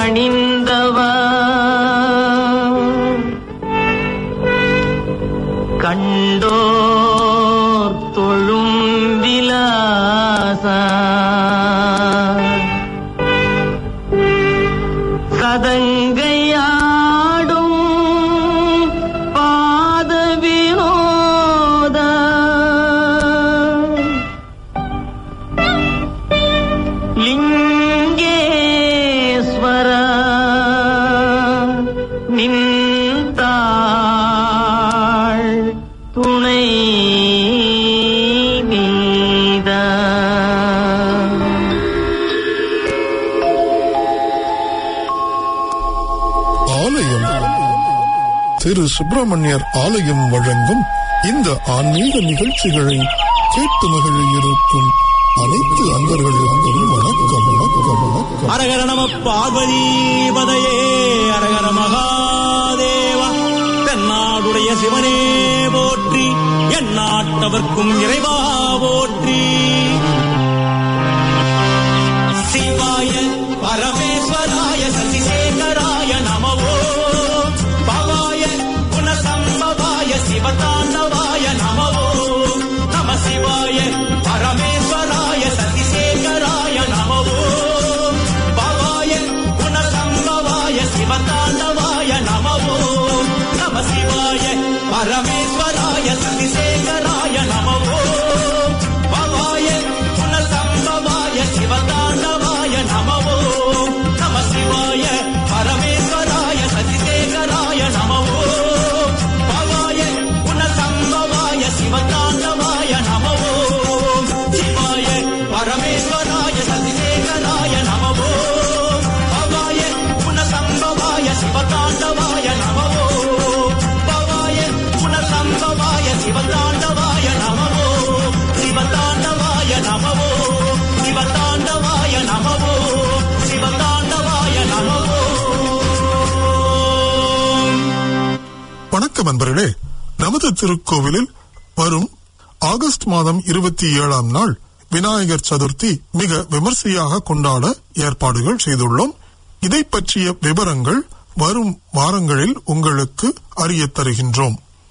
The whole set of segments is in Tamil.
பணிந்தவா கண்டோர் தொழும் விலாசா சதங்கையாடும் பாத வினோத லிங்கேஸ்வர நின்றாள் துணை நீதா ஆலயம் திரு சுப்பிரமணியர் ஆலயம் வழங்கும் இந்த ஆன்மீக நிகழ்ச்சிகளை கேட்டு மகிழ இருக்கும் அனைத்து அன்பர்களுக்கும் வணக்கம் வணக்கம் வணக்கம் அரகர நம பார்வதீபதையே அரகர மகாதேவா தென்னாடுடைய சிவனே போற்றி எந்நாட்டவர்க்கும் இறைவா போற்றி சிவாய பரமேஸ்வராய சசிசேகராய நமவோ பவாய குணசம்பவாய சிவதாண்டவாய நமவோ நம சிவாய பரமேஸ்வராய சசிசேகராய நமவோ பவாய குணசம்பவாய சிவதாண்டவாய நமவோ நம சிவாய பரமேஸ்வராய சசிசேகராய நமவோ பவாய குணசம்பவாய சிவதாண்டவாய நமவோ நம சிவாய பரமேஸ்வராய சசிசேகராய நமவோ பவாய குணசம்பவாய சிவதாண்டவாய நமவோ சிவாய பரமேஸ்வராய சசிசேகராய நமவோ பவாய குணசம்பவாய சிவதாண்டவாய நமவோ பவாய குணசம்பவாய சிவதாண்டவாய நமவோ சிவதாண்டவாய நமவோ சிவதாண்டவாய நமவோ சிவதாண்டவாய நமவோ வணக்கம் அன்பர்களே நமது திருக்கோவிலில் வரும் ஆகஸ்ட் மாதம் இருபத்தி ஏழாம் நாள் விநாயகர் சதுர்த்தி மிக விமர்சையாக கொண்டாட ஏற்பாடுகள் செய்துள்ளோம் இதை பற்றிய விவரங்கள் வரும் வாரங்களில் உங்களுக்கு அறியத் தருகின்றோம்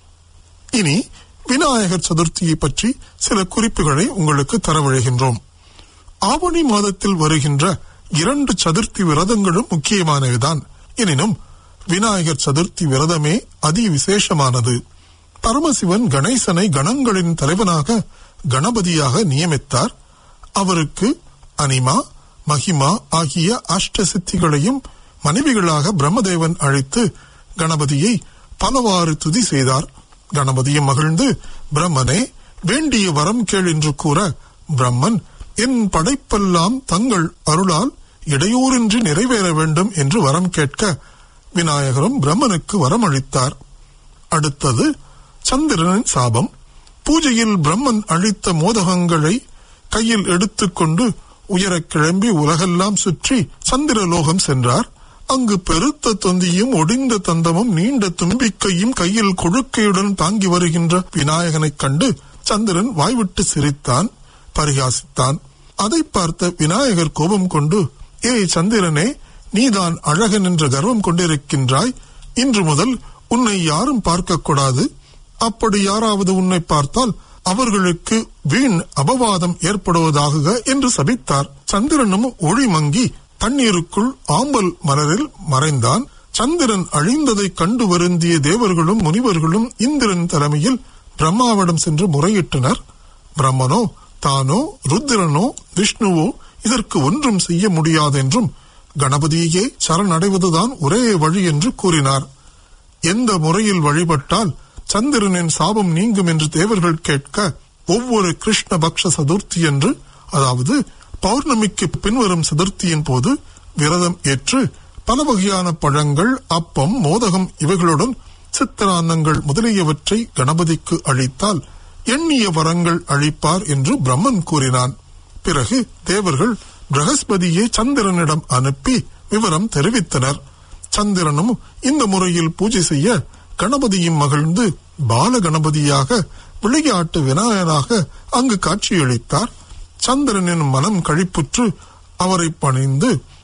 இனி விநாயகர் சதுர்த்தியை பற்றி சில குறிப்புகளை உங்களுக்கு தரவழைகின்றோம் ஆவணி மாதத்தில் வருகின்ற இரண்டு சதுர்த்தி விரதங்களும் முக்கியமானவைதான் எனினும் விநாயகர் சதுர்த்தி விரதமே அதி விசேஷமானது பரமசிவன் கணேசனை கணங்களின் தலைவனாக கணபதியாக நியமித்தார் அவருக்கு அனிமா மகிமா ஆகிய அஷ்ட சித்திகளையும் மனைவிகளாக பிரம்மதேவன் அழைத்து கணபதியை பலவாறு துதி செய்தார் கணபதியும் மகிழ்ந்து பிரம்மனே வேண்டிய வரம் கேள் என்று கூற பிரம்மன் என் படைப்பெல்லாம் தங்கள் அருளால் இடையூறின்றி நிறைவேற வேண்டும் என்று வரம் கேட்க விநாயகரும் பிரம்மனுக்கு வரம் அளித்தார் அடுத்தது சந்திரனின் சாபம் பூஜையில் பிரம்மன் அளித்த மோதகங்களை கையில் எடுத்துக்கொண்டு உயரக் கிளம்பி உலகெல்லாம் சுற்றி சந்திரலோகம் சென்றார் அங்கு பெருத்த தொந்தியும் ஒடிந்த தந்தமும் நீண்ட தும்பிக்கையும் கையில் கொழுக்கையுடன் தாங்கி வருகின்ற விநாயகனைக் கண்டு சந்திரன் வாய்விட்டு சிரித்தான் பரிகாசித்தான் அதை பார்த்த விநாயகர் கோபம் கொண்டு ஏய் சந்திரனே நீதான் அழகன் என்ற கர்வம் கொண்டிருக்கின்றாய் இன்று முதல் உன்னை யாரும் பார்க்கக்கூடாது அப்படி யாராவது உன்னை பார்த்தால் அவர்களுக்கு வீண் அபவாதம் ஏற்படுவதாக என்று சபித்தார் சந்திரனும் ஒளி மங்கி தண்ணீருக்குள் ஆம்பல் மலரில் மறைந்தான் சந்திரன் அழிந்ததைக் கண்டு வருந்திய தேவர்களும் முனிவர்களும் இந்திரன் தலைமையில் பிரம்மாவிடம் சென்று முறையிட்டனர் பிரம்மனோ தானோ ருத்திரனோ விஷ்ணுவோ இதற்கு ஒன்றும் செய்ய முடியாதென்றும் கணபதியே சரணடைவதுதான் ஒரே வழி என்று கூறினார் எந்த முறையில் வழிபட்டால் சந்திரனின் சாபம் நீங்கும் என்று தேவர்கள் கேட்க ஒவ்வொரு கிருஷ்ண பக்ஷ சதுர்த்தி என்று அதாவது பௌர்ணமிக்கு பின்வரும் சதுர்த்தியின் போது விரதம் ஏற்று பல வகையான பழங்கள் அப்பம் மோதகம் இவைகளுடன் சித்திரான்னங்கள் முதலியவற்றை கணபதிக்கு அளித்தால் எண்ணிய வரங்கள் அளிப்பார் என்று பிரம்மன் கூறினான் பிறகு தேவர்கள் பிரகஸ்பதியை சந்திரனிடம் அனுப்பி விவரம் தெரிவித்தனர் சந்திரனும் இந்த முறையில் பூஜை செய்ய கணபதியும் மகிழ்ந்து பால கணபதியாக விளையாட்டு விநாயகராக அங்கு காட்சியளித்தார் சந்திரனின் மனம் கழிப்புற்று அவரை பணிந்து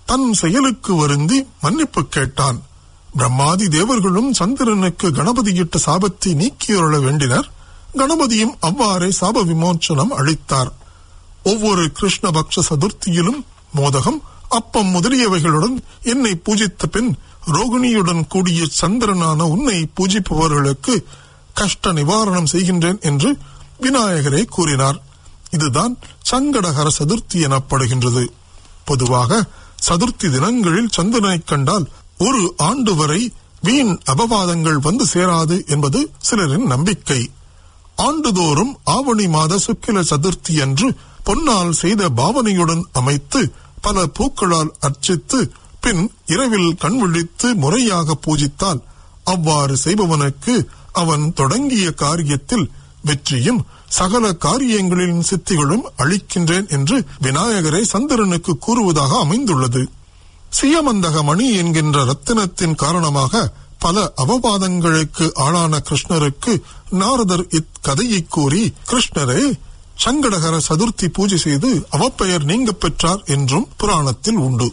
தன் செயலுக்கு வருந்தி மன்னிப்பு கேட்டான் பிரம்மாதி தேவர்களும் சந்திரனுக்கு கணபதியிட்ட சாபத்தை நீக்கியுள்ள வேண்டினர் கணபதியும் அவ்வாறே சாப விமோச்சனம் அளித்தார் ஒவ்வொரு கிருஷ்ணபக்ஷ சதுர்த்தியிலும் மோதகம் அப்பம் முதலியவைகளுடன் என்னை பூஜித்த பின் ரோகிணியுடன் கூடிய சந்திரனான உன்னை பூஜிப்பவர்களுக்கு கஷ்ட நிவாரணம் செய்கின்றேன் என்று விநாயகரே கூறினார் இதுதான் சங்கடகர சதுர்த்தி எனப்படுகின்றது பொதுவாக சதுர்த்தி தினங்களில் சந்திரனைக் கண்டால் ஒரு ஆண்டு வரை வீண் அபவாதங்கள் வந்து சேராது என்பது சிலரின் நம்பிக்கை ஆண்டுதோறும் ஆவணி மாத சுக்கில சதுர்த்தி அன்று பொன்னால் செய்த பாவனையுடன் அமைத்து பல பூக்களால் அர்ச்சித்து பின் இரவில் கண் விழித்து முறையாக பூஜித்தால் அவ்வாறு செய்பவனுக்கு அவன் தொடங்கிய காரியத்தில் வெற்றியும் சகல காரியங்களின் சித்திகளும் அளிக்கின்றேன் என்று விநாயகரை சந்திரனுக்கு கூறுவதாக அமைந்துள்ளது சியமந்தக மணி என்கின்ற ரத்தினத்தின் காரணமாக பல அவபாதங்களுக்கு ஆளான கிருஷ்ணருக்கு நாரதர் இக்கதையை கூறி கிருஷ்ணரே சங்கடகர சதுர்த்தி பூஜை செய்து அவப்பெயர் நீங்க பெற்றார் என்றும் புராணத்தில் உண்டு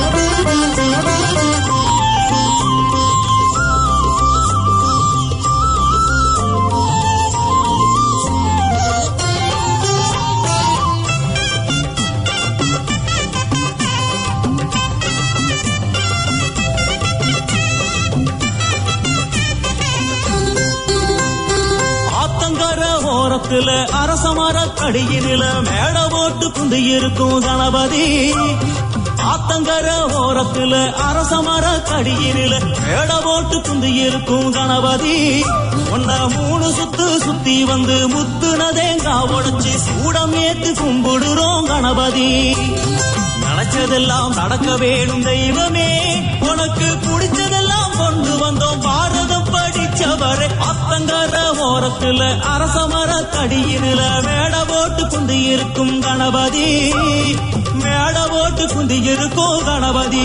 ஆத்தங்கர ஓரத்துல அரச மரத்தடியினில மேட போட்டு குந்தி இருக்கும் கணபதி ஆத்தங்கர ஓரத்துல அரச மரத்தடியினில மேட போட்டு குந்தி இருக்கும் கணபதி ஒன்ன மூணு சுத்து சுத்தி வந்து முத்துனதேங்கா உடைச்சு சூடம் ஏத்து கும்பிடுறோம் கணபதி நினைச்சதெல்லாம் நடக்க வேணும் தெய்வமே உனக்கு பிடிச்சதெல்லாம் கொண்டு வந்தோம் பாரதம் படிச்சவரே அத்தங்கர ஓரத்துல அரச மரத்தடியினில மேட போட்டு குந்தி இருக்கும் கணபதி மேட போட்டு குந்தி இருக்கும் கணபதி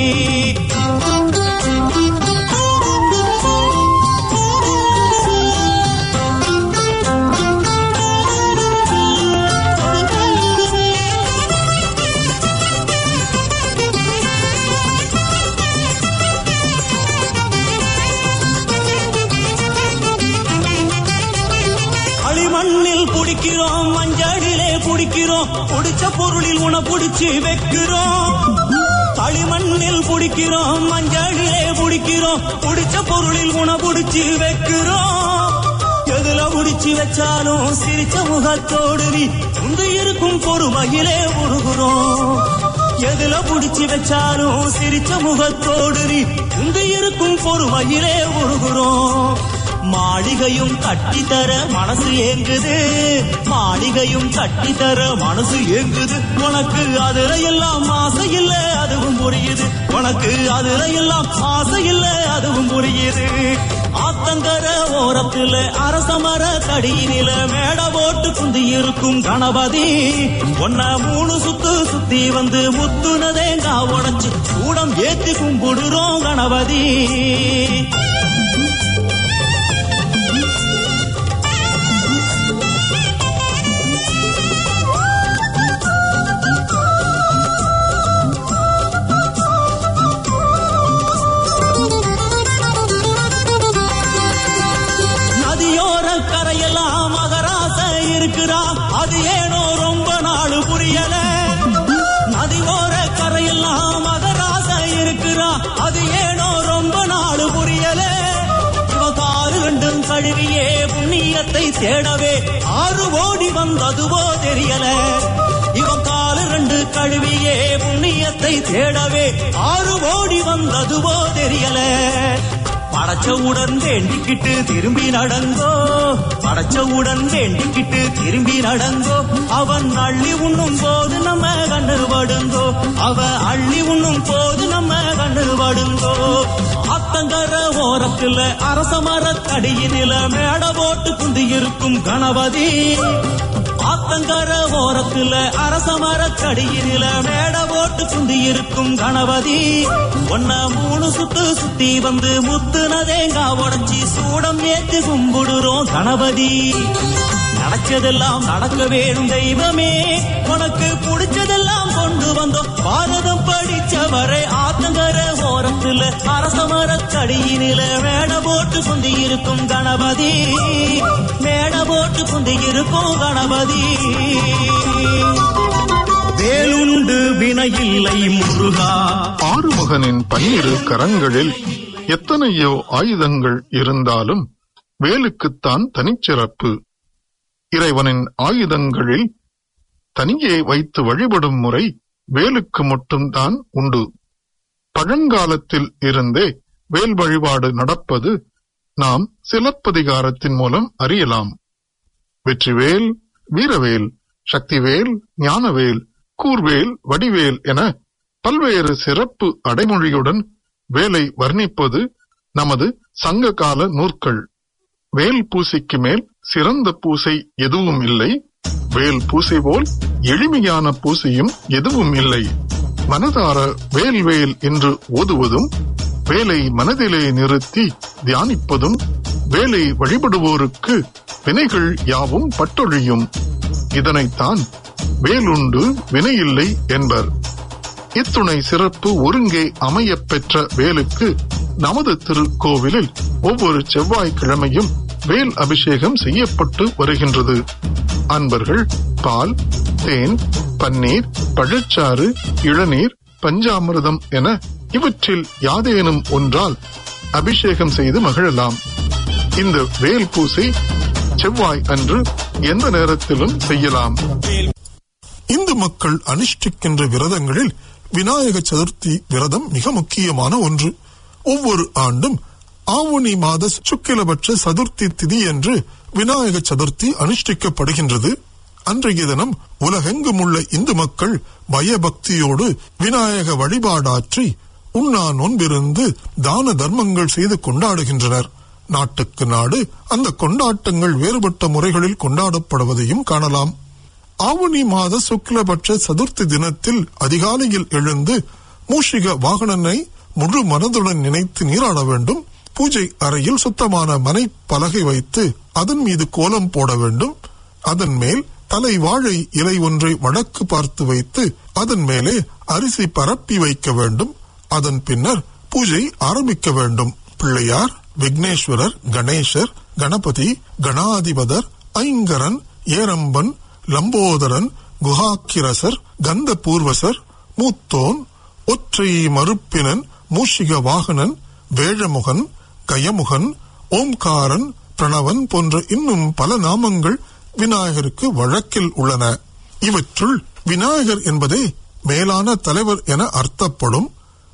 களிமண்ணில் புடிக்கிறோம் மஞ்சளிலே புடிக்கிறோம் புடிச்ச பொருளில் உன புடிச்சு வைக்கிறோம் களிமண்ணில் புடிக்கிறோம் மஞ்சளிலே புடிக்கிறோம் புடிச்ச பொருளில் உன புடிச்சு வைக்கிறோம் எதுல புடிச்சு வச்சாலும் சிரிச்ச முகத்தோடு நீ உந்து இருக்கும் பொறுமையிலே உருகுறோம் எதுல புடிச்சு வச்சாலும் சிரிச்ச முகத்தோடு நீ உந்து இருக்கும் பொறுமையிலே உருகுறோம் மாளிகையும் கட்டித்தர மனசு ஏங்குது மாளிகையும் கட்டித்தர மனசு ஏங்குது உனக்கு அதுல எல்லாம் ஆசை இல்ல அதுவும் புரியுது உனக்கு அதுல எல்லாம் ஆசை இல்ல அதுவும் புரியுது ஆத்தங்கர ஓரத்துல அரச மர தடியினில மேட போட்டு குந்தி இருக்கும் கணபதி ஒன்ன மூணு சுத்து சுத்தி வந்து முத்துனதேங்கா உடைச்சு கூடம் ஏத்தி கும்பிடுறோம் கணபதி நதியோர கரையெல்லாம் மகராச இருக்கிறா அது ஏனோ ரொம்ப நாள் புரியல நதியோர கரையெல்லாம் மகராச இருக்கிறா அது ஏனோ ரொம்ப நாள் புரியல இவ காரு ரெண்டும் கழுவியே புண்ணியத்தை தேடவே ஆறு ஓடி வந்ததுவோ தெரியல இவன் காலு ரெண்டு கழுவியே புண்ணியத்தை தேடவே ஆறு ஓடி வந்ததுவோ தெரியல படைச்சவுடன் வேண்டிக்கிட்டு திரும்பி நடங்கோ படைச்சவுடன் வேண்டிக்கிட்டு திரும்பி நடங்கோ அவன் அள்ளி உண்ணும் போது நம்ம கண்ணு படுங்கோ அவ அள்ளி உண்ணும் போது நம்ம கண்ணு படுங்கோ அத்தங்கர ஓரத்துல அரச மரத்தடியினில மேட போட்டு குந்தி இருக்கும் கணபதி ஆத்தங்கர ஓரத்துல அரச மரத்தடியினில மேட போட்டு குந்தி இருக்கும் கணபதி ஒன்ன மூணு சுத்து சுத்தி வந்து முத்துனதேங்கா உடைச்சி சூடம் ஏத்து கும்பிடுறோம் கணபதி நினைச்சதெல்லாம் நடக்க வேணும் தெய்வமே உனக்கு பிடிச்சதெல்லாம் கொண்டு வந்தோம் பாரதம் படிச்சவ அவரை ஆத்தங்கர ஓரத்துல அரச மரத்தடியினில மேட போட்டு குந்தி இருக்கும் கணபதி மேட போட்டு குந்தி இருக்கும் கணபதி வேலுண்டு வினையில்லை முருகா ஆறுமுகனின் பன்னிரு கரங்களில் எத்தனையோ ஆயுதங்கள் இருந்தாலும் வேலுக்குத்தான் தனிச்சிறப்பு இறைவனின் ஆயுதங்களில் தனியே வைத்து வழிபடும் முறை வேலுக்கு மட்டும்தான் உண்டு பழங்காலத்தில் இருந்தே வேல் வழிபாடு நடப்பது நாம் சிலப்பதிகாரத்தின் மூலம் அறியலாம் வெற்றிவேல் வீரவேல் சக்திவேல் ஞானவேல் கூர்வேல் வடிவேல் என பல்வேறு சிறப்பு அடைமொழியுடன் வேலை வர்ணிப்பது நமது சங்க கால நூற்கள் வேல் பூசைக்கு மேல் சிறந்த பூசை எதுவும் இல்லை வேல் பூசை போல் எளிமையான பூசையும் எதுவும் இல்லை மனதார வேல் வேல் என்று ஓதுவதும் வேலை மனதிலே நிறுத்தி தியானிப்பதும் வேலை வழிபடுவோருக்கு வினைகள் யாவும் பட்டொழியும் இதனைத்தான் வேலுண்டு வினையில்லை என்பர் இத்துணை சிறப்பு ஒருங்கே அமையப் பெற்ற வேலுக்கு நமது திருக்கோவிலில் ஒவ்வொரு செவ்வாய்க்கிழமையும் வேல் அபிஷேகம் செய்யப்பட்டு வருகின்றது அன்பர்கள் பால் தேன் பன்னீர் பழச்சாறு இளநீர் பஞ்சாமிர்தம் என இவற்றில் யாதேனும் ஒன்றால் அபிஷேகம் செய்து மகிழலாம் இந்த வேல் பூசை செவ்வாய் அன்று எந்த நேரத்திலும் செய்யலாம் இந்து மக்கள் அனுஷ்டிக்கின்ற விரதங்களில் விநாயக சதுர்த்தி விரதம் மிக முக்கியமான ஒன்று ஒவ்வொரு ஆண்டும் ஆவணி மாத சுக்கிலபட்ச சதுர்த்தி திதி என்று விநாயக சதுர்த்தி அனுஷ்டிக்கப்படுகின்றது அன்றைய தினம் உலகெங்கும் உள்ள இந்து மக்கள் பயபக்தியோடு விநாயக வழிபாடாற்றி உண்ணா நோன்பிருந்து தான தர்மங்கள் செய்து கொண்டாடுகின்றனர் நாட்டுக்கு நாடு அந்த கொண்டாட்டங்கள் வேறுபட்ட முறைகளில் கொண்டாடப்படுவதையும் காணலாம் ஆவணி மாத சுக்லபட்ச சதுர்த்தி தினத்தில் அதிகாலையில் எழுந்து மூஷிக வாகனனை முழு மனதுடன் நினைத்து நீராட வேண்டும் பூஜை அறையில் சுத்தமான மனை பலகை வைத்து அதன் மீது கோலம் போட வேண்டும் அதன் மேல் தலை வாழை இலை ஒன்றை வடக்கு பார்த்து வைத்து அதன் மேலே அரிசி பரப்பி வைக்க வேண்டும் அதன் பின்னர் பூஜை ஆரம்பிக்க வேண்டும் பிள்ளையார் விக்னேஸ்வரர் கணேசர் கணபதி கணாதிபதர் ஐங்கரன் ஏரம்பன் லம்போதரன் குஹாக்கிரசர் கந்த பூர்வசர் மூத்தோன் ஒற்றை மறுப்பினன் மூஷிக வாகனன் வேழமுகன் கயமுகன் ஓம்காரன் பிரணவன் போன்ற இன்னும் பல நாமங்கள் விநாயகருக்கு வழக்கில் உள்ளன இவற்றுள் விநாயகர் என்பதே மேலான தலைவர் என அர்த்தப்படும்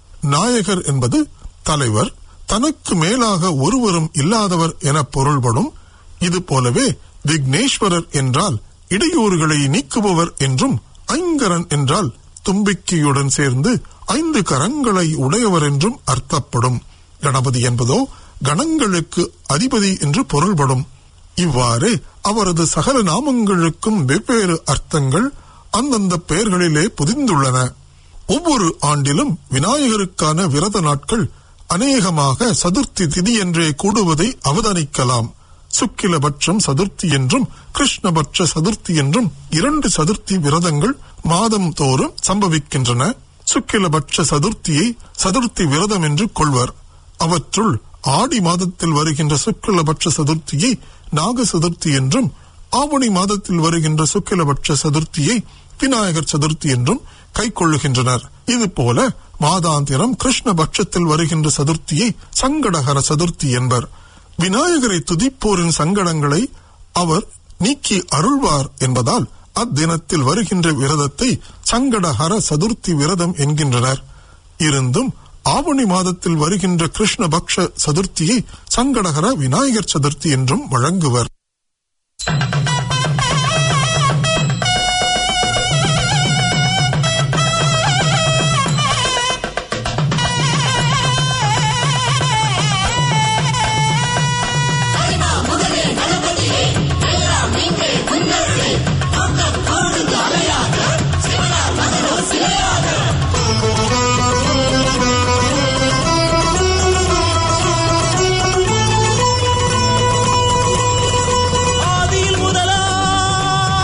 நாயகர் என்பது தலைவர் தனக்கு மேலாக ஒருவரும் இல்லாதவர் என பொருள்படும் இது போலவே விக்னேஸ்வரர் என்றால் இடையூறுகளை நீக்குபவர் என்றும் ஐங்கரன் என்றால் தும்பிக்கையுடன் சேர்ந்து ஐந்து கரங்களை உடையவர் என்றும் அர்த்தப்படும் கணபதி என்பதோ கணங்களுக்கு அதிபதி என்று பொருள்படும் இவ்வாறு அவரது சகல நாமங்களுக்கும் வெவ்வேறு அர்த்தங்கள் அந்தந்த பெயர்களிலே புதிந்துள்ளன ஒவ்வொரு ஆண்டிலும் விநாயகருக்கான விரத நாட்கள் அநேகமாக சதுர்த்தி திதி என்றே கூடுவதை அவதானிக்கலாம் சுக்கிலபட்சம் சதுர்த்தி என்றும் கிருஷ்ணபட்ச சதுர்த்தி என்றும் இரண்டு சதுர்த்தி விரதங்கள் மாதம் தோறும் சம்பவிக்கின்றன சுக்கிலபட்ச சதுர்த்தியை சதுர்த்தி விரதம் என்று கொள்வர் அவற்றுள் ஆடி மாதத்தில் வருகின்ற சுக்கிலபட்ச சதுர்த்தியை நாக சதுர்த்தி என்றும் ஆவணி மாதத்தில் வருகின்ற சுக்கிலபட்ச சதுர்த்தியை விநாயகர் சதுர்த்தி என்றும் கைக்கொள்ளுகின்றனர் இது போல மாதாந்திரம் கிருஷ்ண பட்சத்தில் வருகின்ற சதுர்த்தியை சங்கடகர சதுர்த்தி என்பர் விநாயகரை துதிப்போரின் சங்கடங்களை அவர் நீக்கி அருள்வார் என்பதால் அத்தினத்தில் வருகின்ற விரதத்தை சங்கடஹர சதுர்த்தி விரதம் என்கின்றனர் இருந்தும் ஆவணி மாதத்தில் வருகின்ற கிருஷ்ணபக்ஷ சதுர்த்தியை சங்கடகர விநாயகர் சதுர்த்தி என்றும் வழங்குவர் ஆதியில்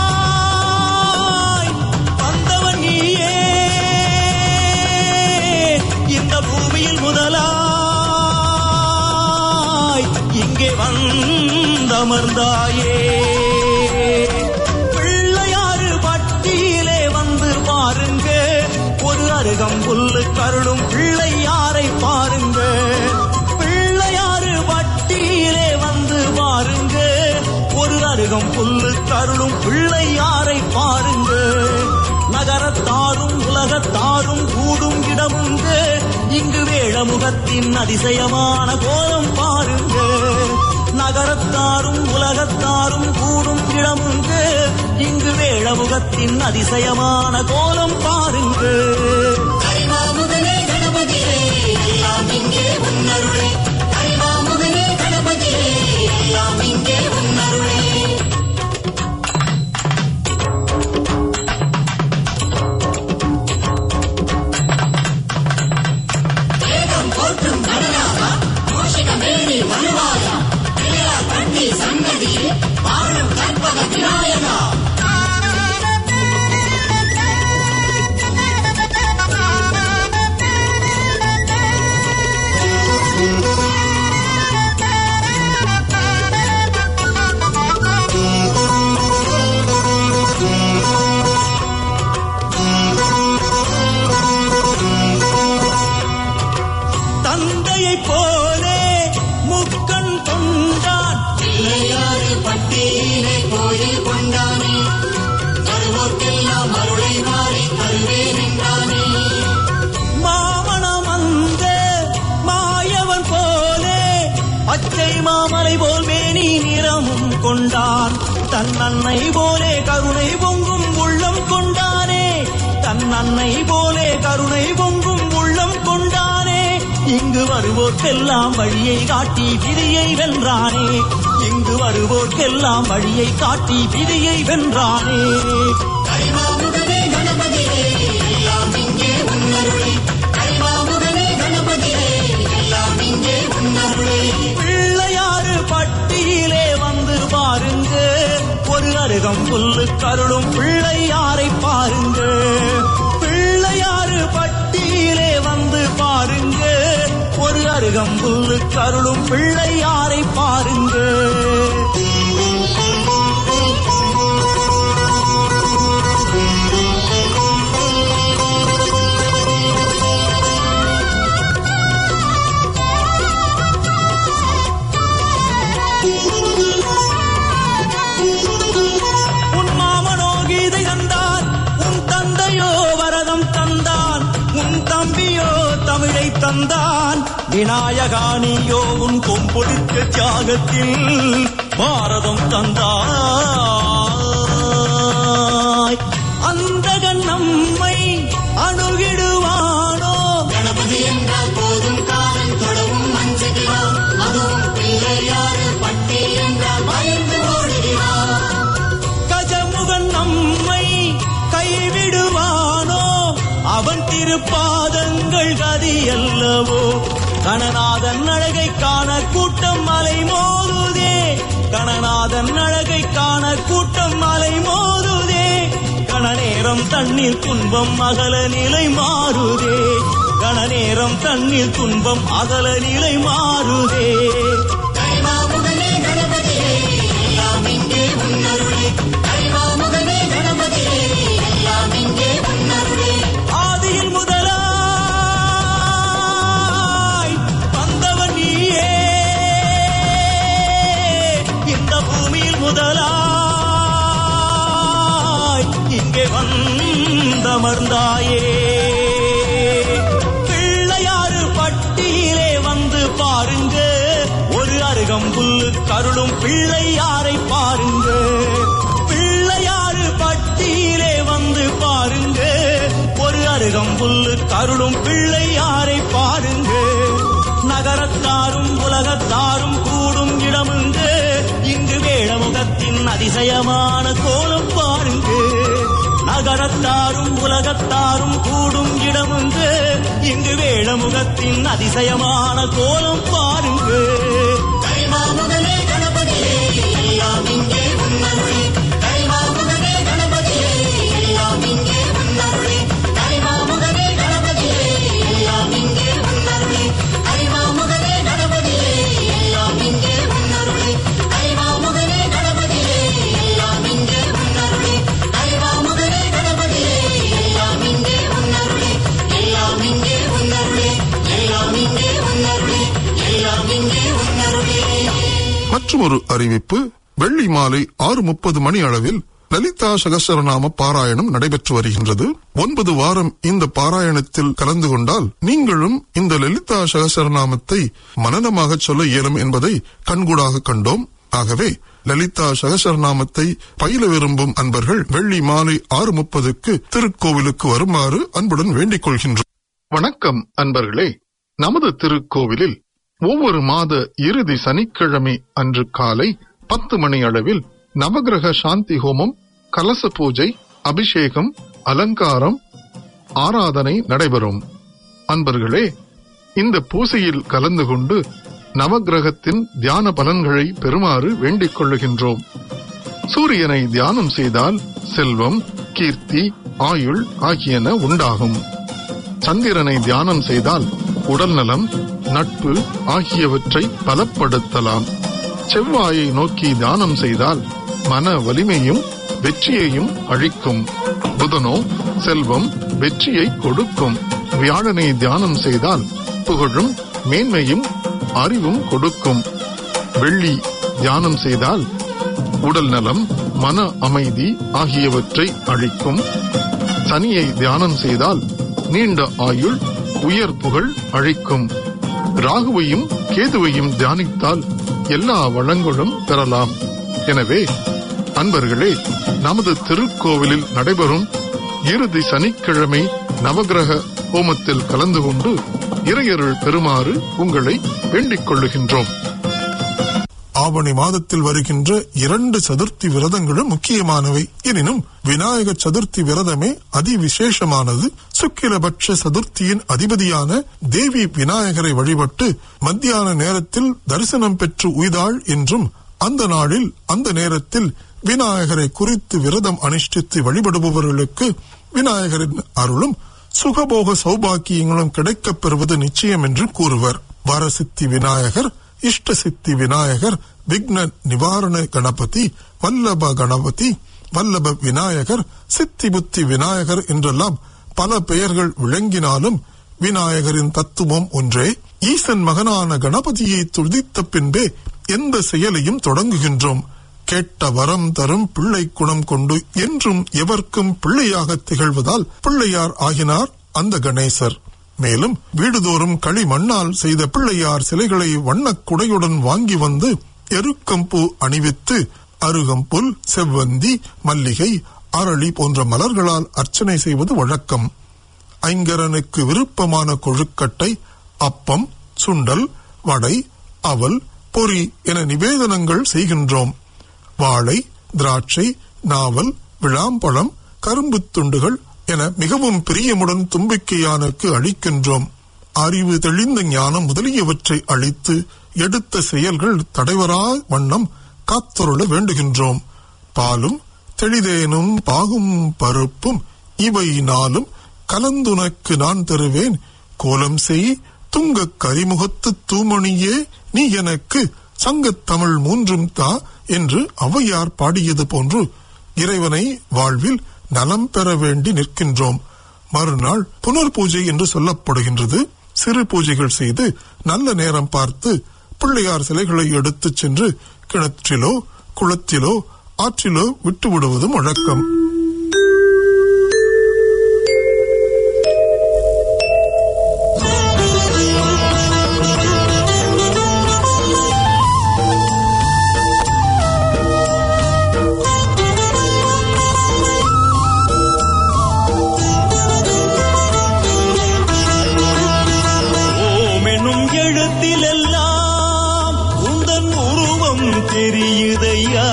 முதலாய் வந்தவன் நீயே வந்தமர்ந்தாயே பிள்ளையாறு பட்டியிலே வந்து பாருங்க ஒரு அருகம் புல்லு கருளும் பிள்ளையாரை பாருங்க பிள்ளையாறு பட்டியிலே வந்து பாருங்க ஒரு அருகம் புல்லு கருளும் பிள்ளையாரை பாருங்க நகரத்தாரும் உலகத்தாரும் கூடும் இடமுங்க இங்கு வேழமுகத்தின் அதிசயமான கோலம் பாருங்க நகரத்தாரும் உலகத்தாரும் கூடும் இடமுங்க இங்கு வேழமுகத்தின் அதிசயமான கோலம் பாருங்க கரிமாமுகனே கணபதியே எல்லாம் இங்கே உன்னருளே கரிமாமுகனே கணபதியே எல்லாம் இங்கே உன்னருளே வேதம் போற்றும் கணநாதா மோஷிகமேனி மனுவாயா பிள்ளையார் பட்டி சன்னதியில் வாழும் கற்பக விநாயகா தந்தையைப் போலே முக்கண் கொண்டான் பிள்ளையாறு பட்டியிலே கோயில் கொண்டானே வருவோர்க்கெல்லாம் அருளை மாறி தருவேன் என்றானே மாமணம் அந்த மாயவன் போலே பச்சை மாமலை போல் மேனி நிறமும் கொண்டான் தன் அன்னை போலே கருணை பொங்கும் உள்ளம் கொண்டானே தன் அன்னை போலே கருணை பொங்கும் உள்ளம் கொண்டானே இங்கு வருவோர்க்கெல்லாம் வழியை காட்டி விதியை வென்றானே இங்கு வருவோர்க்கெல்லாம் வழியை காட்டி விதியை வென்றானே கரிமாமுகனே கணபதியே எல்லாம் இங்கே உன்னருளே கரிமாமுகனே கணபதியே எல்லாம் இங்கே உன்னருளே பிள்ளையாறு பட்டியிலே வந்து பாருங்க ஒரு அருகம் புல்லு கருளும் பிள்ளையாரை பாருங்க பிள்ளையாறு பட்டியிலே வந்து பாருங்க ஒரு அருகம் புல்லு கருளும் பிள்ளையாரை பாருங்க உன் மாமனோ கீதை தந்தான் உன் தந்தையோ வரதம் தந்தான் உன் தம்பியோ தமிழை தந்தான் விநாயகானியோ உன் கொம்பொடுக்க தியாகத்தில் பாரதம் தந்தாய் அந்தகன் நம்மை அணுகிடுவானோ கணபதி என்றால் போதும் காரன் தொடவும் மஞ்சுகிறான் அதுவும் பிள்ளையாறு பட்டி என்றால் பயந்து ஓடுகிறான் கஜமுகன் நம்மை கைவிடுவானோ அவன் திருப்பாதங்கள் கதி அல்லவோ கணநாதன் அழகை காண கூட்டம் மலை மோதுதே கணநாதன் அழகை காண கூட்டம் மலை மோதுதே கணநேரம் தண்ணீர் துன்பம் அகல நிலை மாறுதே கணநேரம் தண்ணீர் துன்பம் அகல நிலை மாறுதே கரிமாமுகனே கணபதியே எல்லாம் இங்கே உன்னருளே கரிமாமுகனே கணபதியே எல்லாம் இங்கே உன்னருளே ஆதியில் முதலாய் வந்தவன் நீயே இந்த பூமியில் முதலாய் இங்கே வந்தமர்ந்தாயே பிள்ளையாறு பட்டியிலே வந்து பாருங்க ஒரு அருகம்புல்லு கருளும் பிள்ளையாரை பாருங்க பிள்ளையாறு பட்டியிலே வந்து பாருங்க ஒரு அருகம்புல்லு கருளும் பிள்ளையாரை பாருங்க நகரத்தாரும் உலகத்தாரும் கூடும் இடமுங்க இங்கு வேழமுகத்தின் அதிசயமான கோலம் பாருங்க நகரத்தாரும் உலகத்தாரும் கூடும் இடமுங்க இங்கு வேழமுகத்தின் அதிசயமான கோலம் பாருங்க கரிமாமுகனே கணபதியே எல்லாம் இங்கே உன்னருளே கரிமாமுகனே கணபதியே எல்லாம் இங்கே உன்னருளே கரிமாமுகனே கணபதியே எல்லாம் இங்கே உன்னருளே கரிமாமுகனே கணபதியே எல்லாம் இங்கே உன்னருளே கரிமாமுகனே மற்றொரு அறிவிப்பு வெள்ளி மாலை ஆறு முப்பது மணி அளவில் லலிதா சகசரநாம பாராயணம் நடைபெற்று வருகின்றது ஒன்பது வாரம் இந்த பாராயணத்தில் கலந்து கொண்டால் நீங்களும் இந்த லலிதா சகசரநாமத்தை மனனமாக சொல்ல இயலும் என்பதை கண்கூடாக கண்டோம் ஆகவே லலிதா சகசரநாமத்தை பயில விரும்பும் அன்பர்கள் வெள்ளி மாலை ஆறு முப்பதுக்கு திருக்கோவிலுக்கு வருமாறு அன்புடன் வேண்டிக் கொள்கின்றோம் வணக்கம் அன்பர்களே நமது திருக்கோவிலில் ஒவ்வொரு மாத இறுதி சனிக்கிழமை அன்று காலை பத்து மணி அளவில் நவகிரக சாந்தி ஹோமம் கலச பூஜை அபிஷேகம் அலங்காரம் ஆராதனை நடைபெறும் அன்பர்களே இந்த பூசையில் கலந்து கொண்டு நவகிரகத்தின் தியான பலன்களை பெறுமாறு வேண்டிக் கொள்ளுகின்றோம் சூரியனை தியானம் செய்தால் செல்வம் கீர்த்தி ஆயுள் ஆகியன உண்டாகும் சந்திரனை தியானம் செய்தால் உடல்நலம் நட்பு ஆகியவற்றை பலப்படுத்தலாம் செவ்வாயை நோக்கி தியானம் செய்தால் மன வலிமையும் வெற்றியையும் அழிக்கும் புதனோ செல்வம் வெற்றியை கொடுக்கும் வியாழனை தியானம் செய்தால் புகழும் மேன்மையும் அறிவும் கொடுக்கும் வெள்ளி தியானம் செய்தால் உடல் நலம் மன அமைதி ஆகியவற்றை அளிக்கும் சனியை தியானம் செய்தால் நீண்ட ஆயுள் உயர் புகழ் அழிக்கும் ராகுவையும் கேதுவையும் தியானித்தால் எல்லா வளங்களும் பெறலாம் எனவே அன்பர்களே நமது திருக்கோவிலில் நடைபெறும் இறுதி சனிக்கிழமை நவகிரக ஹோமத்தில் கலந்து கொண்டு இறையருள் பெறுமாறு உங்களை வேண்டிக் கொள்ளுகின்றோம் ஆவணி மாதத்தில் வருகின்ற இரண்டு சதுர்த்தி விரதங்களும் முக்கியமானவை எனினும் விநாயக சதுர்த்தி விரதமே அதிவிசேஷமானது சுக்கிலபட்ச சதுர்த்தியின் அதிபதியான தேவி விநாயகரை வழிபட்டு மத்தியான நேரத்தில் தரிசனம் பெற்று உய்தாள் என்றும் அந்த நாளில் அந்த நேரத்தில் விநாயகரை குறித்து விரதம் அனுஷ்டித்து வழிபடுபவர்களுக்கு விநாயகரின் அருளும் சுகபோக சௌபாக்கியங்களும் கிடைக்கப் பெறுவது நிச்சயம் என்று கூறுவர் வரசித்தி விநாயகர் இஷ்ட சித்தி விநாயகர் விக்ன நிவாரண கணபதி வல்லப கணபதி வல்லப விநாயகர் சித்தி புத்தி விநாயகர் என்றெல்லாம் பல பெயர்கள் விளங்கினாலும் விநாயகரின் தத்துவம் ஒன்றே ஈசன் மகனான கணபதியை துதித்த பின்பே எந்த செயலையும் தொடங்குகின்றோம் கேட்ட வரம் தரும் பிள்ளை குணம் கொண்டு என்றும் எவர்க்கும் பிள்ளையாக திகழ்வதால் பிள்ளையார் ஆகினார் அந்த கணேசர் மேலும் வீடுதோறும் களி மண்ணால் செய்த பிள்ளையார் சிலைகளை வண்ணக் குடையுடன் வாங்கி வந்து எருக்கம்பூ அணிவித்து அருகம்புல் செவ்வந்தி மல்லிகை அரளி போன்ற மலர்களால் அர்ச்சனை செய்வது வழக்கம் ஐங்கரனுக்கு விருப்பமான கொழுக்கட்டை அப்பம் சுண்டல் வடை அவல் பொறி என நிவேதனங்கள் செய்கின்றோம் வாழை திராட்சை நாவல் விளாம்பழம் கரும்புத் துண்டுகள் என மிகவும் பிரியமுடன் தும்பிக்கையானுக்கு அளிக்கின்றோம் அறிவு தெளிந்த ஞானம் முதலியவற்றை அளித்து எடுத்த செயல்கள் தடைவரா வண்ணம் காத்தொருள வேண்டுகின்றோம் பாலும் தெளிதேனும் பாகும் பருப்பும் இவை நாளும் கலந்துனக்கு நான் தருவேன் கோலம் செய் துங்கக் கரிமுகத்து தூமணியே நீ எனக்கு சங்கத் தமிழ் மூன்றும் தா என்று ஔவையார் பாடியது போன்று இறைவனை வாழ்வில் நலம் பெற வேண்டி நிற்கின்றோம் மறுநாள் புனர் பூஜை என்று சொல்லப்படுகின்றது சிறு பூஜைகள் செய்து நல்ல நேரம் பார்த்து பிள்ளையார் சிலைகளை எடுத்துச் சென்று கிணற்றிலோ குளத்திலோ ஆற்றிலோ விட்டு விடுவதும் வழக்கம் ஓம் என்னும் எழுத்திலெல்லாம் உந்தன் உருவம் தெரியுதையா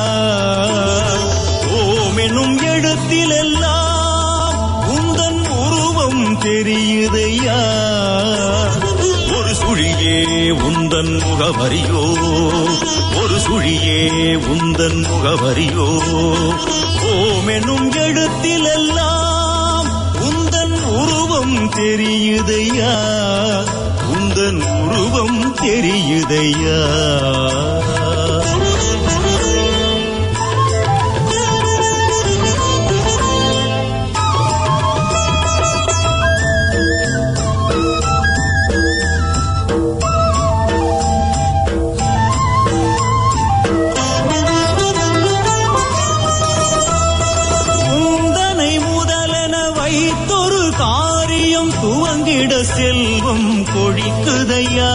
ஓம் என்னும் எழுத்திலெல்லாம் உந்தன் உருவம் தெரியுதையா ஒரு சுழியே உந்தன் முகவரியோ ஒரு சுழியே உந்தன் முகவரியோ ஓம் என்னும் எழுத்திலெல்லாம் உந்தன் உருவம் தெரியுதையா உந்தன் உருவம் தெரியுதையா துவங்கிட செல்வம் கொழிக்குதையா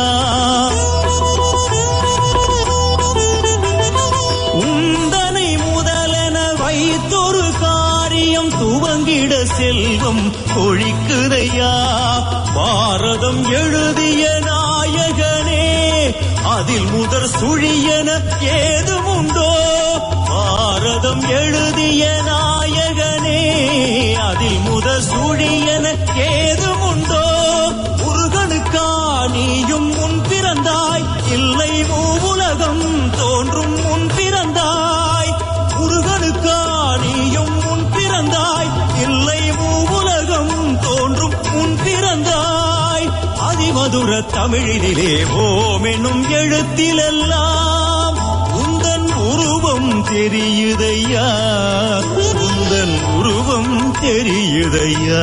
உந்தனை முதலென வைத்தொரு காரியம் துவங்கிட செல்வம் கொழிக்குதையா பாரதம் எழுதிய நாயகனே அதில் முதற் சுழியன ஏதுமுண்டோ பாரதம் எழுதிய நாயகனே அதில் முதற் சுழியன ஏதுமுண்டோ முருகனுக்கா நீயும் முன் பிறந்தாய் இல்லை மூவுலகம் தோன்றும் முன் பிறந்தாய் முருகனுக்கா நீயும் முன் பிறந்தாய் இல்லை மூவுலகம் தோன்றும் முன் பிறந்தாய் அதிமதுர தமிழினிலே ஓம் என்னும் எழுத்திலெல்லாம் உந்தன் உருவம் தெரியுதையா உந்தன் உருவம் தெரியுதையா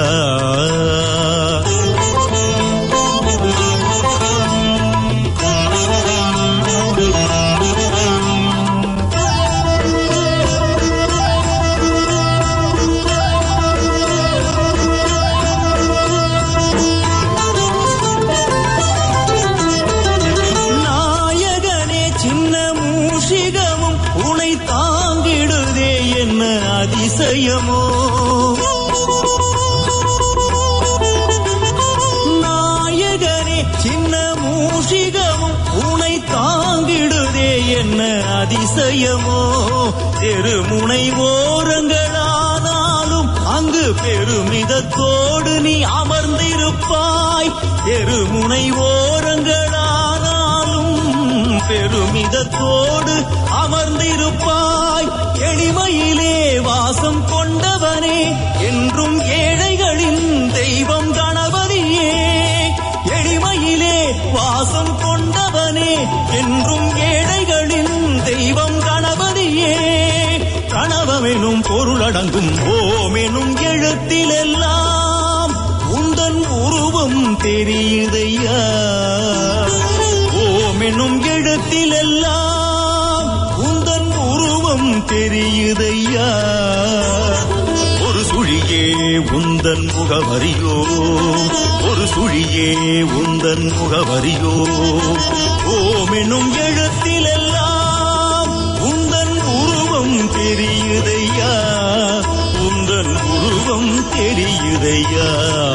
நாயகனே சின்ன மூஷிகமும் உனை தாங்கிடுதே என்ன அதிசயமோ நாயகனே சின்ன மூஷிகமும் உனை தாங்கிடுதே என்ன அதிசயமோ தெருமுனை ஓரங்களானாலும் அங்கு பெருமிதத்தோடு நீ அமர்ந்திருப்பாய் தெருமுனை ஓரங்களானாலும் பெருமிதத்தோடு அமர்ந்திருப்பாய் எளிமையிலே வாசம் கொண்டவனே என்றும் ஏழைகளின் தெய்வம் கணபதியே எளிமையிலே வாசம் கொண்டவனே என்றும் ஏழைகளின் தெய்வம் கணபதியே கணவமெனும் பொருளடங்கும் ஓமெனும் எழுத்திலெல்லாம் உந்தன் உருவம் தெரியுதையா ஓமெனும் எழுத்திலெல்லாம் உந்தன் உருவம் தெரியுதையா ஒரு சுழியே உந்தன் முகவரியோ ஒரு சுழியே உந்தன் முகவரியோ ஓமெனும் எழுத்திலெல்லாம் உந்தன் உருவம் தெரியுதையா உந்தன் உருவம் தெரியுதையா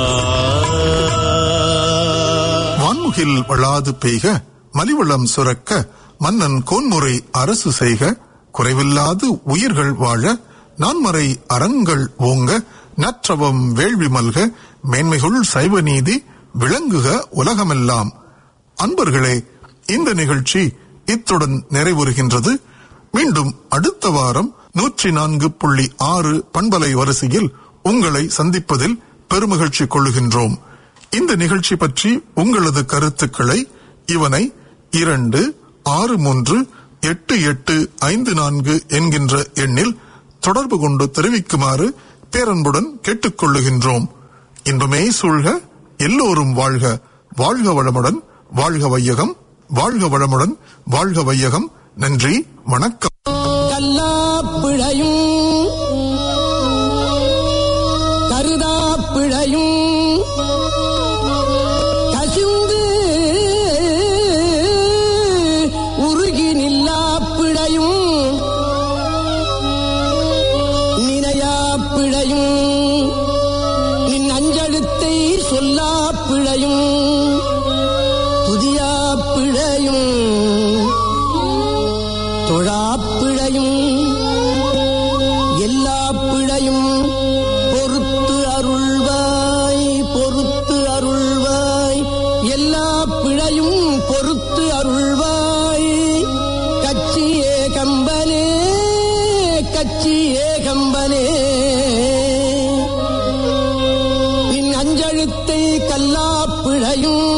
வான்முகில் வளாது பெய்க மலிவளம் சுரக்க மன்னன் கோன்முறை அரசு செய்க குறைவில்லாது உயிர்கள் வாழ நான்மறை அறங்கள் ஓங்க நற்றவம் வேள்வி மல்க மேன்மைகுள் சைவ நீதி விளங்குக உலகமெல்லாம் அன்பர்களே இந்த நிகழ்ச்சி இத்துடன் நிறைவுறுகின்றது மீண்டும் அடுத்த வாரம் நூற்றி நான்கு புள்ளி ஆறு பண்பலை வரிசையில் உங்களை சந்திப்பதில் பெருமகிழ்ச்சி கொள்ளுகின்றோம் இந்த நிகழ்ச்சி பற்றி உங்களது கருத்துக்களை இவனை இரண்டு ஆறு மூன்று எட்டு எட்டு ஐந்து நான்கு என்கின்ற எண்ணில் தொடர்பு கொண்டு தெரிவிக்குமாறு பேரன்புடன் கேட்டுக்கொள்ளுகின்றோம் இன்பமே சூழ்க எல்லோரும் வாழ்க வாழ்க வளமுடன் வாழ்க வையகம் வாழ்க வளமுடன் வாழ்க வையகம் நன்றி வணக்கம் கல்லாப்பிழையும் கருதாப்பிழையும் கசிந்து உருகி நில்லாப்பிழையும் நினையாப்பிழையும் நின் அஞ்செழுத்தை சொல்லாப்பிழையும் துதியாப்பிழையும் தொழாப்பிழையும் எல்லா பிழையும் பொறுத்து அருள்வாய் பொறுத்து அருள்வாய் எல்லா பிழையும் பொறுத்து அருள்வாய் கச்சியே கம்பனே கச்சியே கம்பனே பின் அஞ்செழுத்தை கல்லா பிழையும்